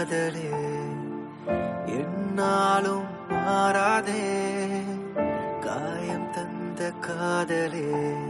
காதலே என்னாலும் மாறாதே காயம் தந்த காதலே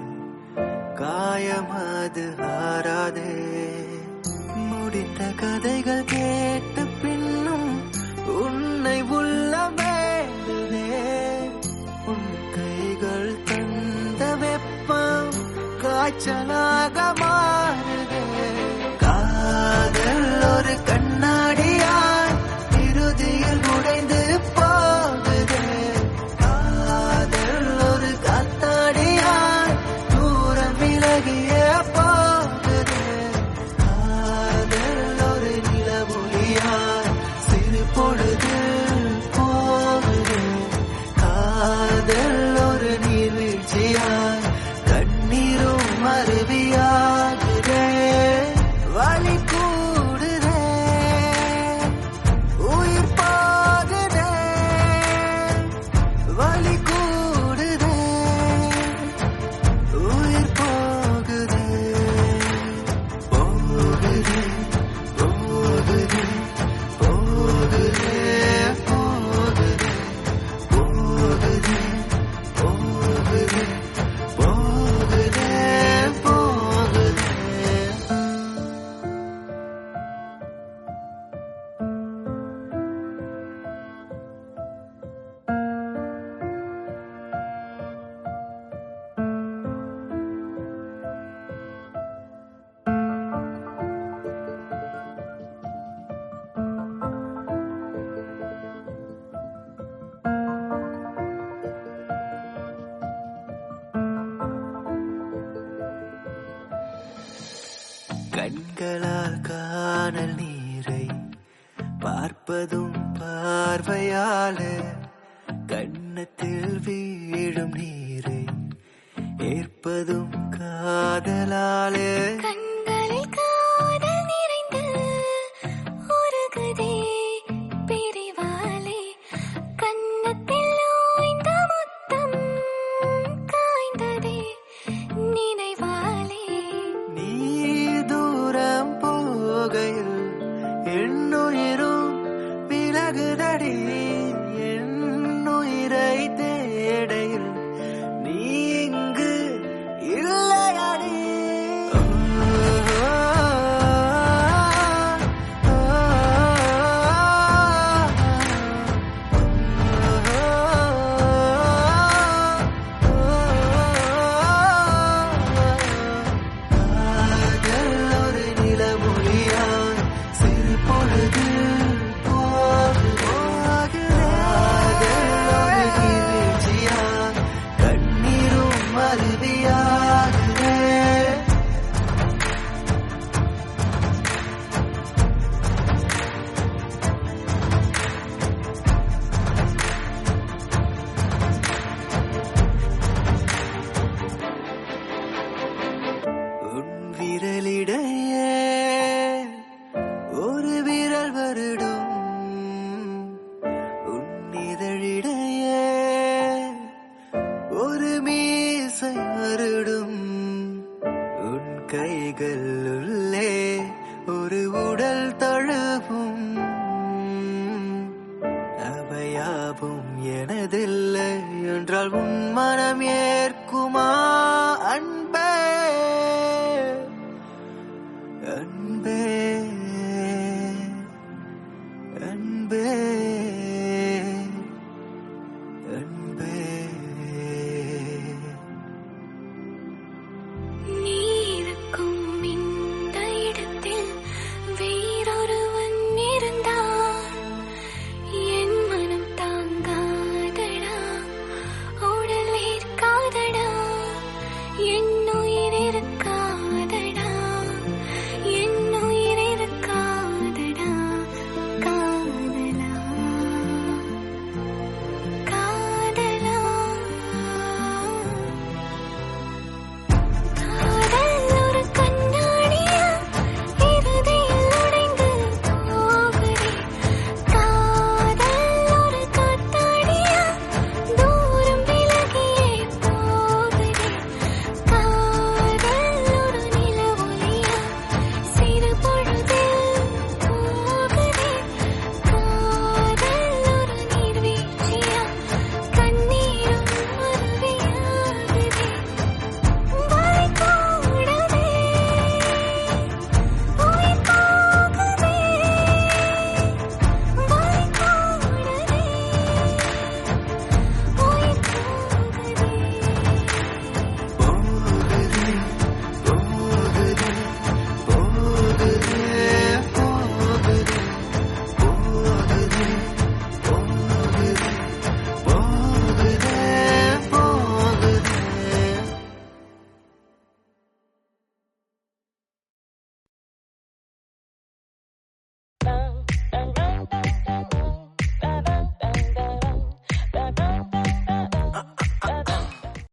காயம் அது ஆறாதே முடித்த கதைகள் கேட்ட பின்னும் உன்னை உள்ள வேண்டுதே உன் கைகள் தந்த வெப்பம் காய்ச்சலாக மாறுதே காதல் ஒரு கண்ணாடியாய் இறுதியில் உடைந்து போகுதே காதல் ஒரு காத்தாடியாய் தூரம் விலகிய போகுதே காதல் ஒரு நிலவொளியாய் சிறு பொழுது போகுதே காதல் ஒரு நீர்வீழ்ச்சியாய் கண்ணீரும் அருவியாகுதே வலி கூடுதே உயிர் போகுதே வலி கூடுதே உயிர் போகுதே போகுதே போகுதே போகுதே போகுதே போகுதே போகுதே போகுதே போகுதே கண்களால் காணல் நீரை பார்ப்பதும் பார்வையாலே கண்ணத்தில் வீழும் நீரை ஏற்பதும் காதலாலே கண்களில் காதல் நிறைந்து உருகுதே பிரிவாலே கன்னத்தில் ஓய்ந்த முத்தம் காய்ந்ததே நினைவாலே நீ தூரம் போகையில் என்னுயிரும் விலகுதடி என்னுயிரை தேடையில் நீ இங்கு இல்லையடி காதல் ஒரு நிலமொழியாய் சிறு பொழுது போகுதே. காதல் ஒரு நீர்வீழ்ச்சியாய் கண்ணீரும் அருவியாகுதே உன் விரலிடையே ஒரு விரல் வருடும் உன் இதழிடையே ஒரு மீசை வருடும் உன் கைகள்